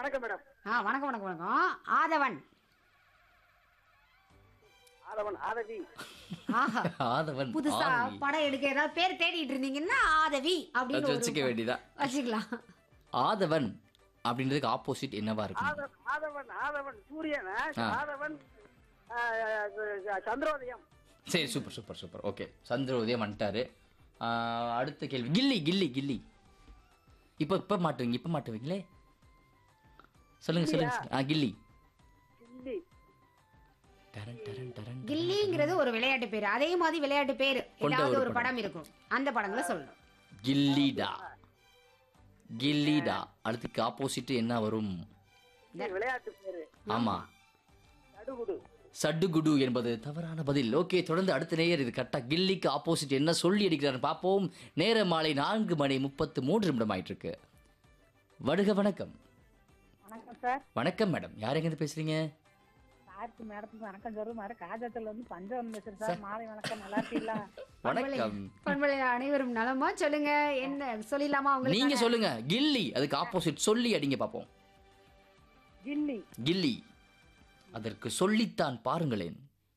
வணக்கம் மேடம் ஆ வணக்கம் வணக்கம் வணக்கம் ஆதவன் ஆதவன் ஆதவி ஆஹா ஆதவன் புதுசா ஆவி. படம் எடுக்க ஏதாவது பேர் தேடிட்டு இருந்தீங்கன்னா ஆதவி அப்படின்னு வச்சு ஒரு வச்சுக்க வேண்டியதா வச்சுக்கலாம் ஆதவன் அப்படின்றதுக்கு ஆப்போசிட் என்னவா இருக்கும் ஆதவன் ஆதவன் ஆதவன் சூரியன் ஆ. ஆதவன் ஆ, ஆ, சந்திரோதயம் சரி super super super okay Chandrodayam வந்துட்டாரு ஆஹ், அடுத்த கேள்வி கில்லி கில்லி கில்லி இப்போ இப்போ மாட்டுவீங்க இப்போ மாட்டுவீங்களே சொல்லுங்க சொல்லுங்க ஆ கில்லி கில்லி டரன் டரன் டரன் கில்லிங்கிறது ஒரு விளையாட்டு பேர் அதே மாதிரி விளையாட்டு பேர் கொண்ட ஏதாவது ஒரு ஒரு படம் இருக்கும் அந்த படங்களை சொல்லணும் கில்லிடா கில்லிடா அடுத்துக்கு ஆப்போசிட் என்ன வரும் இது விளையாட்டு பேரு ஆமா நடுகுடு சட்டுகுடு என்பது தவறான பதில் ஓகே தொடர்ந்து அடுத்த நேயர் இது கரெக்டாக கில்லிக்கு ஆப்போசிட் என்ன சொல்லி அடிக்கிறார் பார்ப்போம் நேர மாலை நான்கு மணி முப்பத்து மூன்று நிமிடம் ஆயிட்டு இருக்கு வடுக வணக்கம் வணக்கம் சார் வணக்கம் மேடம் யார் எங்கேருந்து பேசுறீங்க சாருக்கு மேடத்துக்கு வணக்கம் சொல்லும் மாதிரி காஜாத்துல வந்து பஞ்சவன் பேசுறேன் சார் மாலை வணக்கம் நல்லா இருக்கீங்களா வணக்கம் பண்பலை அனைவரும் நலமா சொல்லுங்க என்ன சொல்லிடலாமா உங்களுக்கு நீங்க சொல்லுங்க கில்லி அதுக்கு ஆப்போசிட் சொல்லி அடிங்க பார்ப்போம் கில்லி கில்லி அதற்கு சொல்லித்தான் பாருங்களேன்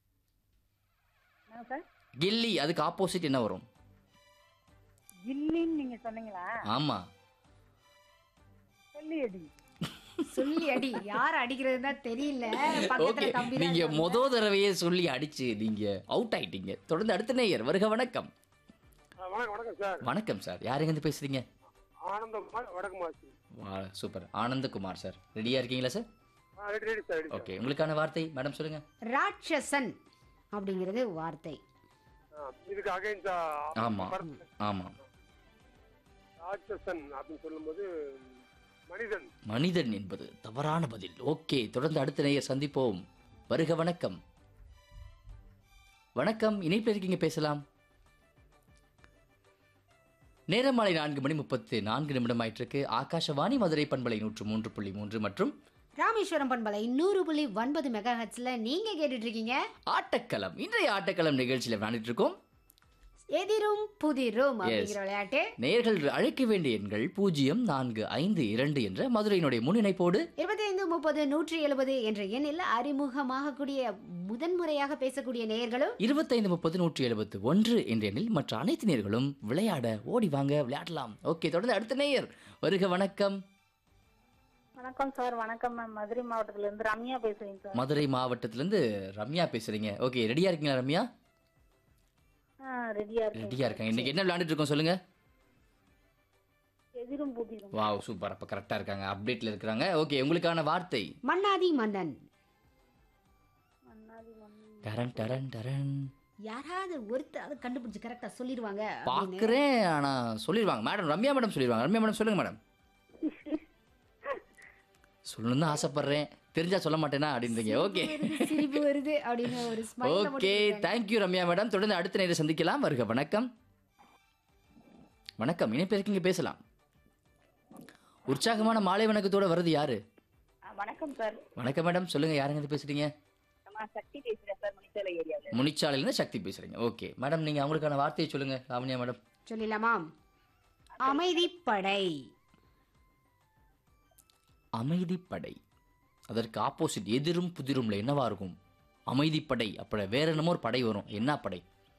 என்ன சார் கில்லி அதுக்கு ஆப்போசிட் என்ன வரும் கில்லின்னு நீங்க சொன்னீங்களா ஆமா சொல்லி அடி சொல்லி அடி யார் அடிக்கிறதுன்னா தெரியல பக்கத்துல ஓகே தம்பி தான் நீங்க இருக்காங்க. மொத தடவையே சொல்லி அடிச்சு நீங்க அவுட் ஆயிட்டீங்க தொடர்ந்து அடுத்த நேயர் வருக வணக்கம் ஆ, வணக்கம் வணக்கம் சார் வணக்கம் சார் யார் எங்கேருந்து பேசுறீங்க ஆனந்தம் வடக்கு மாசி வா சூப்பர் ஆனந்தகுமார் சார் ரெடியா இருக்கீங்களா சார் ஆ ready ready sir ready sir okay உங்களுக்கான வார்த்தை மேடம் சொல்லுங்க ராட்சசன் அப்படிங்கிறது வார்த்தை ஆ, இதுக்கு அகைன்ஸ்டா ஆமா ஆமா ராட்சசன் அப்படின்னு சொல்லும்போது மனிதன் மனிதன் என்பது தவறான பதில் ஓகே தொடர்ந்து அடுத்த நேயர் சந்திப்போம் வருக வணக்கம் வணக்கம் இணைப்பில் இருக்கீங்க பேசலாம் நேரம் மாலை நான்கு மணி முப்பத்து நான்கு நிமிடம் ஆயிட்டிருக்கு ஆகாஷவாணி மதுரை பண்பலை நூற்று மூன்று புள்ளி மூன்று மற்றும் ராமேஸ்வரம் பண்பலை நூறு புள்ளி ஒன்பது மெகா ஹெட்ஸ்ல நீங்க கேட்டுட்டு இருக்கீங்க ஆட்டக்களம் இன்றைய ஆட்டக்களம் நிகழ்ச்சியில் விளையாண்டுட்டு இருக்கோம் எதிரும் புதிரும் அப்படிங்கிற விளையாட்டு நேயர்கள் அழைக்க வேண்டிய எண்கள் பூஜ்ஜியம் நான்கு ஐந்து இரண்டு என்ற மதுரையினுடைய முன்னிணைப்போடு இருபத்தி ஐந்து முப்பது நூற்றி எழுபது என்ற எண்ணில் அறிமுகமாகக்கூடிய முதன்முறையாக பேசக்கூடிய நேயர்களும் இருபத்தைந்து முப்பது நூற்றி எழுபத்து ஒன்று என்ற எண்ணில் மற்ற அனைத்து நேயர்களும் விளையாட ஓடி வாங்க விளையாடலாம் ஓகே தொடர்ந்து அடுத்த நேயர் வருக வணக்கம் வணக்கம் சார் வணக்கம் மேம் மதுரை மாவட்டத்துல இருந்து ரம்யா பேசுறேங்க சார் மதுரை மாவட்டத்திலேருந்து ரம்யா பேசுறீங்க ஓகே ரெடியா இருக்கீங்களா ரம்யா ஆ ரெடியா இருக்கேன் ரெடியா இருக்காங்க இன்னைக்கு என்ன விளையாண்டுட்டு இருக்கோம் சொல்லுங்க எதிரும் புதிரும் வாவ் சூப்பர் அப்ப கரெக்டா இருக்காங்க அப்டேட்ல இருக்கிறாங்க ஓகே உங்களுக்கான வார்த்தை மன்னாதி மன்னன் மன்னாதி மன்னன். டரன் டரன் டரன் யாராவது ஒருத்தர் கண்டுபிடிச்சு கரெக்டா சொல்லிடுவாங்க அப்படின்னு. பார்க்குறேன் ஆனா சொல்லிடுவாங்க மேடம் ரம்யா மேடம் சொல்லிடுவாங்க ரம்யா மேடம் சொல்லுங்க மேடம் சொல்லணும்னு ஆசைப்படுறேன் தெரிஞ்சா சொல்ல மாட்டேனா அப்படின்றீங்க ஓகே வருது, சிரிப்பு வருது அப்படின்னு ஒரு smile okay thank you Ramya madam தொடர்ந்து அடுத்த நேரம் சந்திக்கலாம் வருக வணக்கம் வணக்கம் இணைப்பு இருக்கீங்க பேசலாம் உற்சாகமான மாலை வணக்கத்தோட வருது யாரு ஆ, வணக்கம் சார் வணக்கம் மேடம் சொல்லுங்க யாருங்க இருந்து பேசுறீங்க நான் சக்தி பேசுறேன் சார் மணிச்சாலை ஏரியாவில் முனிச்சாலையில சக்தி பேசுறீங்க ஓகே மேடம் நீங்க அவங்களுக்கான வார்த்தையை சொல்லுங்க லாவண்யா மேடம் சொல்லிடலாமா அமைதிப்படை அமைதிப்படை அதற்கு ஆப்போசிட் எதிரும் புதிரும்ல என்னவா இருக்கும் அமைதிப்படை அப்படி வேற என்னமோ ஒரு படை வரும் என்ன படை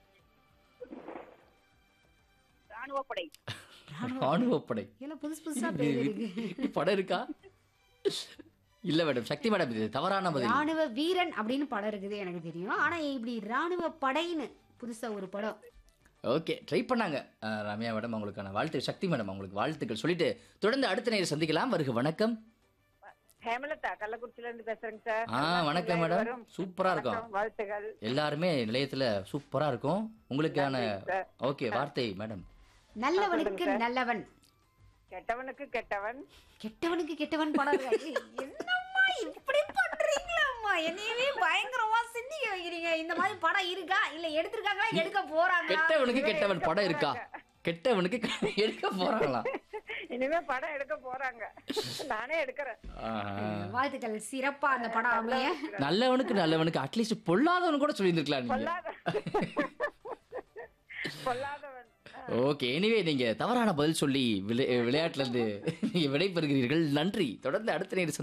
ராணுவ படை ராணுவப்படை எல்லாம் புதுசு புதுசா பேர் இருக்கு இப்படி படம் இருக்கா இல்ல மேடம் சக்தி மேடம் இது தவறான பதில் ராணுவ வீரன் அப்படின்னு படம் இருக்குது எனக்கு தெரியும் ஆனா இப்படி ராணுவ படைன்னு புதுசா ஒரு படம் ஓகே ட்ரை பண்ணாங்க அஹ், ரம்யா மேடம் அவங்களுக்கான வாழ்த்து சக்தி மேடம் அவங்களுக்கு வாழ்த்துக்கள் சொல்லிட்டு தொடர்ந்து அடுத்த நேரம் சந்திக்கலாம் வருக வணக்கம் ஹேமலதா கள்ளக்குறிச்சில இருந்து பேசுறேங்க சார் ஆ வணக்கம் மேடம் சூப்பரா இருக்கும் வாழ்த்துகள் எல்லாருமே நிலையத்துல சூப்பரா இருக்கும் உங்களுக்கான சார். ஓகே வார்த்தை மேடம் நல்லவனுக்கு நல்லவன் கெட்டவனுக்கு கெட்டவன் கெட்டவனுக்கு கெட்டவன் படம் இருக்கு. என்னம்மா இப்படி பண்றீங்களா என்னையவே பயங்கரமா சிந்திக்க வைக்கிறீங்க இந்த மாதிரி படம் இருக்கா இல்ல எடுத்திருக்காங்களா எடுக்க போறாங்களா கெட்டவனுக்கு கெட்டவன் படம் இருக்கா கெட்டவனுக்கு எடுக்க போறாங்களாம் இனிமே படம் எடுக்க போறாங்க நானே எடுக்கிறேன் ஆஹா. வாழ்த்துக்கள் சிறப்பா அந்த படம் அமைய நல்லவனுக்கு நல்லவனுக்கு அட்லீஸ்ட் பொல்லாதவனு கூட சொல்லியிருந்திருக்கலாம் நீங்க பொல்லாத பொல்லாதவன் ஓகே எனிவே நீங்க தவறான பதில் சொல்லி விளை- விளையாட்டுல இருந்து நீங்க விடைபெறுகிறீர்கள் நன்றி தொடர்ந்து அடுத்த நேரம்